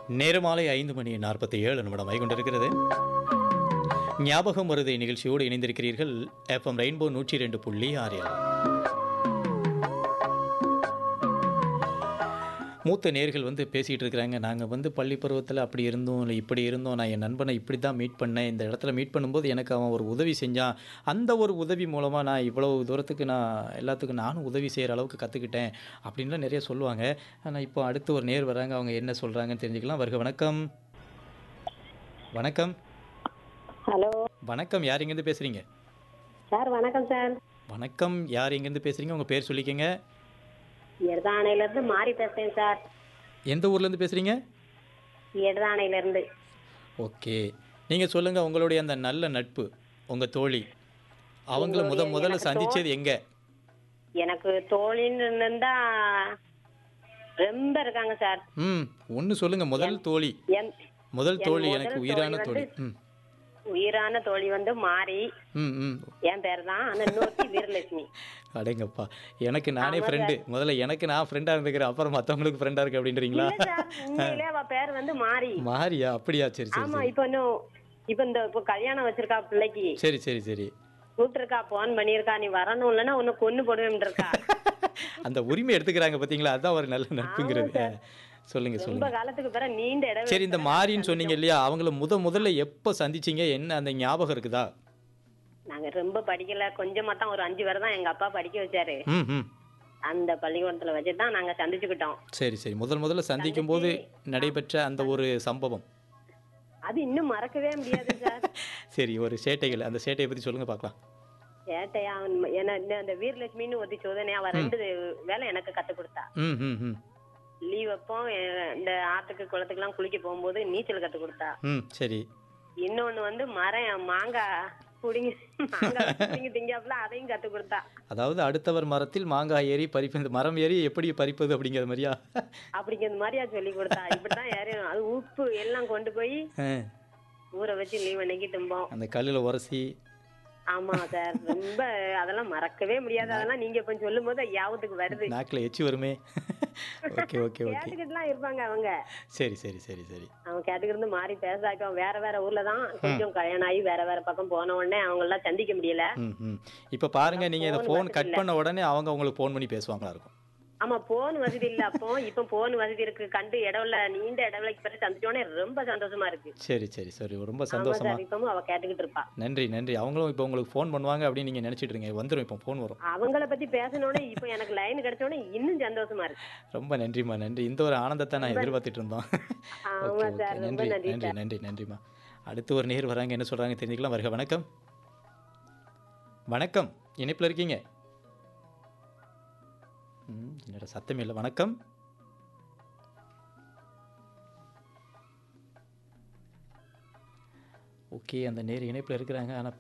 நேரம் மாலை ஐந்து மணி நாற்பத்தி ஏழு நிமிடம் கொண்டிருக்கிறது ஞாபகம் வருதை நிகழ்ச்சியோடு இணைந்திருக்கிறீர்கள் எஃப்எம் ரெயின்போ நூற்றி ரெண்டு புள்ளி ஆறில் மூத்த நேர்கள் வந்து பேசிகிட்டு இருக்கிறாங்க நாங்கள் வந்து பள்ளி பருவத்தில் அப்படி இருந்தோம் இல்லை இப்படி இருந்தோம் நான் என் நண்பனை இப்படி தான் மீட் பண்ணேன் இந்த இடத்துல மீட் பண்ணும்போது எனக்கு அவன் ஒரு உதவி செஞ்சான் அந்த ஒரு உதவி மூலமாக நான் இவ்வளோ தூரத்துக்கு நான் எல்லாத்துக்கும் நானும் உதவி செய்கிற அளவுக்கு கற்றுக்கிட்டேன் அப்படின்லாம் நிறைய சொல்லுவாங்க ஆனால் இப்போ அடுத்து ஒரு நேர் வராங்க அவங்க என்ன சொல்கிறாங்கன்னு தெரிஞ்சுக்கலாம் வருக வணக்கம் வணக்கம் ஹலோ வணக்கம் யார் எங்கேருந்து பேசுகிறீங்க சார் வணக்கம் சார் வணக்கம் யார் எங்கேருந்து பேசுகிறீங்க உங்கள் பேர் சொல்லிக்கங்க எடதானையில இருந்து மாறி பேசுறேன் சார் எந்த ஊர்லேருந்து பேசுகிறீங்க எடதானையில இருந்து ஓகே நீங்கள் சொல்லுங்கள் உங்களுடைய அந்த நல்ல நட்பு உங்கள் தோழி அவங்கள முத முதல்ல சந்திச்சது எங்கே எனக்கு தோழின்னு இருந்தா ரொம்ப இருக்காங்க சார் ம் ஒன்று சொல்லுங்கள் முதல் தோழி என் முதல் தோழி முதல் எனக்கு தோழி உயிரான தோழி வந்து- ம் உயிரான தோழி வந்து மாறி ம் ம் என் பேர் தான் ஆனா இன்னொருத்தி வீரலட்சுமி அடேங்கப்பா எனக்கு நானே ஃப்ரெண்டு முதல்ல எனக்கு நான் ஃப்ரெண்டாக இருந்துக்கிறேன் அப்புறம் மற்றவங்களுக்கு ஃப்ரெண்டாக இருக்கு அப்படின்றீங்களா இல்ல சார் உண்மையிலே அவ பேர் வந்து மாறி மாறியா அப்படியா சரி சரி ஆமா சரி இப்ப இன்னும் இப்ப இந்த இப்ப கல்யாணம் வச்சிருக்கா பிள்ளைக்கு சரி சரி சரி கூப்பிட்டுருக்கா போன் பண்ணியிருக்கா நீ வரணும் இல்லைன்னா உன்னை கொன்னு போடுவேன் இருக்கா அந்த உரிமை எடுத்துக்கிறாங்க பார்த்தீங்களா அதுதான் ஒரு நல்ல நட்புங்கிறது சொல்லுங்க ரொம்ப சொல்லுங்க காலத்துக்கு பிறகு நீண்ட இடம் சரி இந்த மாறின்னு சொன்னீங்க இல்லையா அவங்கள முத முதல்ல எப்போ சந்திச்சீங்க என்ன அந்த ஞாபகம் இருக்குதா நாங்க ரொம்ப படிக்கல கொஞ்சமா தான் ஒரு அஞ்சு வரை தான் எங்க அப்பா படிக்க வச்சாரு ம் ம் அந்த பள்ளிக்கூடத்துல வச்சு தான் நாங்க சந்திச்சுக்கிட்டோம் சரி சரி முதல் முதல்ல சந்திக்கும் போது நடைபெற்ற அந்த ஒரு சம்பவம் அது இன்னும் மறக்கவே முடியாது சார் சரி ஒரு சேட்டைகள் அந்த சேட்டையை பற்றி சொல்லுங்க பார்க்கலாம் ஏட்டையா அவன் ம- என்ன இந்த அந்த வீரலட்சுமின்னு ஒருத்தி சோதனை அவ ரெண்டு வேலை எனக்கு கத்து கொடுத்தா ம் ம் ம் லீவ் அப்போ எ- இந்த ஆத்துக்கு குளத்துக்குலாம் குளிக்க போகும்போது நீச்சல் கத்து கொடுத்தா ம் சரி இன்னொன்னு வந்து மரம் மாங்காய் புடிங்கி மாங்காய் புடிங்கி திங்காப்புல அதையும் கத்து கொடுத்தா அதாவது அடுத்தவர் மரத்தில் மாங்காய் ஏறி பறிப்பு இந்த மரம் ஏறி எப்படி பறிப்பது அப்படிங்கிற மாதிரியா அப்படிங்கிற மாதிரியா சொல்லி கொடுத்தா இப்படிதான் ஏறிடும் அது உப்பு எல்லாம் கொண்டு போய் ஆ, ஊற வச்சு லீவ் அன்னைக்கு தும்போம் அந்த கல்லில் உரசி ஆமா சார் ரொம்ப அதெல்லாம் மறக்கவே முடியாது அதெல்லாம் நீங்க இப்ப சொல்லும் போது யாபத்துக்கு வருது நாக்கில் எச்சி வருமே ஓகே ஓகே ஓகே கேட்டுக்கிட்டுலாம் இருப்பாங்க அவங்க சரி சரி சரி சரி அவங்க கேட்டுக்கிட்டு இருந்து மாறி பேசாக்கும் வேற வேற ஊர்ல தான் கொஞ்சம் கல்யாணம் ஆகி வேற வேற பக்கம் போன உடனே அவங்க எல்லாம் சந்திக்க முடியல ம் ம் இப்போ பாருங்க நீங்கள் இந்த ஃபோன் கட் பண்ண உடனே அவங்க உங்களுக்கு ஃபோன் பண்ணி பேசுவாங்களா இருக்கும் ஆமா போன் வசதி இல்ல அப்போ இப்ப போன் வசதி இருக்கு கண்டு இடவுல நீண்ட இடவுலைக்கு பிறகு சந்திச்சோடனே ரொம்ப சந்தோஷமா இருக்கு சரி சரி சரி ரொம்ப ஆமா சந்தோஷமா சார் இப்பவும் அவ கேட்டுக்கிட்டு இருப்பா நன்றி நன்றி அவங்களும் இப்போ உங்களுக்கு ஃபோன் பண்ணுவாங்க அப்படின்னு நீங்கள் நினச்சிட்டு இருங்க வந்துடும் இப்போ ஃபோன் வரும் அவங்கள பத்தி பேசணும்னே இப்ப எனக்கு லைன் கிடைச்சோடனே இன்னும் சந்தோஷமா இருக்கு ரொம்ப நன்றிம்மா நன்றி இந்த ஒரு ஆனந்தத்தை நான் எதிர்பார்த்துட்டு இருந்தோம் ஆமா ஓகே ஓகே சார் ரொம்ப நன்றி நன்றி நன்றி நன்றி நன்றிம்மா அடுத்து ஒரு நேர் வராங்க என்ன சொல்கிறாங்க தெரிஞ்சுக்கலாம் வருக வணக்கம் வணக்கம் இணைப்பில் இருக்கீங்க ம், என்னோட சத்தம் இல்லை வணக்கம் ஓகே அந்த நேர் இணைப்பில் இருக்கிறாங்க ஆனால்